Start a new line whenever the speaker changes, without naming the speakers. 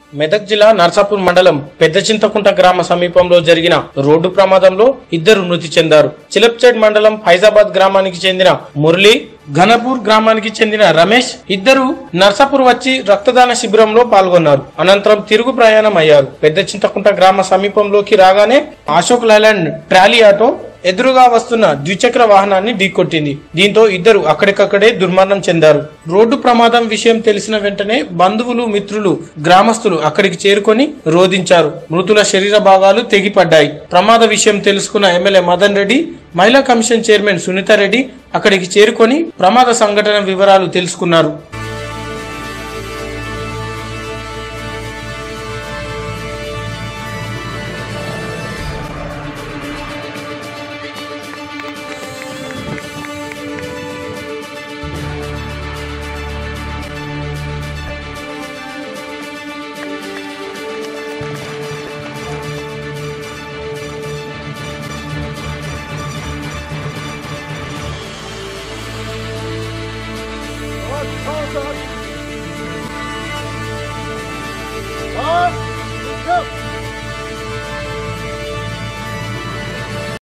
మెదక్ జిల్లా నర్సాపూర్ మండలం పెద్ద చింతకుంట గ్రామ సమీపంలో జరిగిన రోడ్డు ప్రమాదంలో ఇద్దరు మృతి చెందారు చిలప్చేట్ మండలం ఫైజాబాద్ గ్రామానికి చెందిన మురళి ఘనపూర్ గ్రామానికి చెందిన రమేష్ ఇద్దరు నర్సాపూర్ వచ్చి రక్తదాన శిబిరంలో పాల్గొన్నారు అనంతరం తిరుగు ప్రయాణం అయ్యారు పెద్ద చింతకుంట గ్రామ సమీపంలోకి రాగానే అశోక్ లైలాండ్ ట్రాలీ ఆటో ఎదురుగా వస్తున్న ద్విచక్ర వాహనాన్ని ఢీకొట్టింది దీంతో ఇద్దరు అక్కడికక్కడే దుర్మరణం చెందారు రోడ్డు ప్రమాదం విషయం తెలిసిన వెంటనే బంధువులు మిత్రులు గ్రామస్తులు అక్కడికి చేరుకొని రోధించారు మృతుల శరీర భాగాలు తెగిపడ్డాయి ప్రమాద విషయం తెలుసుకున్న ఎమ్మెల్యే మదన్ రెడ్డి మహిళా కమిషన్ చైర్మన్ సునీతారెడ్డి అక్కడికి చేరుకొని ప్రమాద సంఘటన వివరాలు తెలుసుకున్నారు